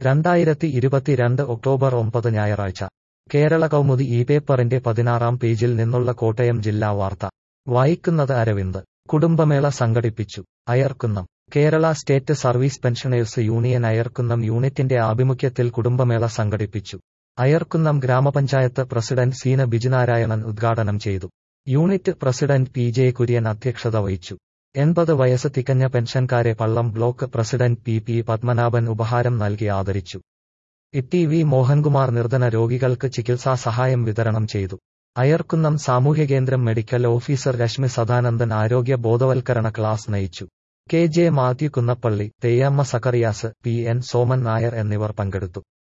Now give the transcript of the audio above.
രണ്ടായിരത്തി ഇരുപത്തിരണ്ട് ഒക്ടോബർ ഒമ്പത് ഞായറാഴ്ച കേരള കൗമുദി ഈ പേപ്പറിന്റെ പതിനാറാം പേജിൽ നിന്നുള്ള കോട്ടയം ജില്ലാ വാർത്ത വായിക്കുന്നത് അരവിന്ദ് കുടുംബമേള സംഘടിപ്പിച്ചു Ayarkunnam Kerala state service pensioners union Ayarkunnam യൂണിറ്റിന്റെ ആഭിമുഖ്യത്തിൽ കുടുംബമേള സംഘടിപ്പിച്ചു അയർക്കുന്നം ഗ്രാമപഞ്ചായത്ത് പ്രസിഡന്റ് സീന ബിജുനാരായണൻ ഉദ്ഘാടനം ചെയ്തു unit president P J Kurian അധ്യക്ഷത വഹിച്ചു എൺപത് വയസ്സ് തികഞ്ഞ പെൻഷൻകാരെ Pallam block president P P Padmanabhan ഉപഹാരം നൽകി ആദരിച്ചു ഇ വി മോഹൻകുമാർ നിർധന രോഗികൾക്ക് ചികിത്സാ സഹായം വിതരണം ചെയ്തു അയർക്കുന്നം സാമൂഹ്യകേന്ദ്രം മെഡിക്കൽ ഓഫീസർ രശ്മി സദാനന്ദൻ ആരോഗ്യ ബോധവൽക്കരണ ക്ലാസ് നയിച്ചു K J Mathew Kunnappally Theyyamma Zacharias P N Soman Nair എന്നിവർ പങ്കെടുത്തു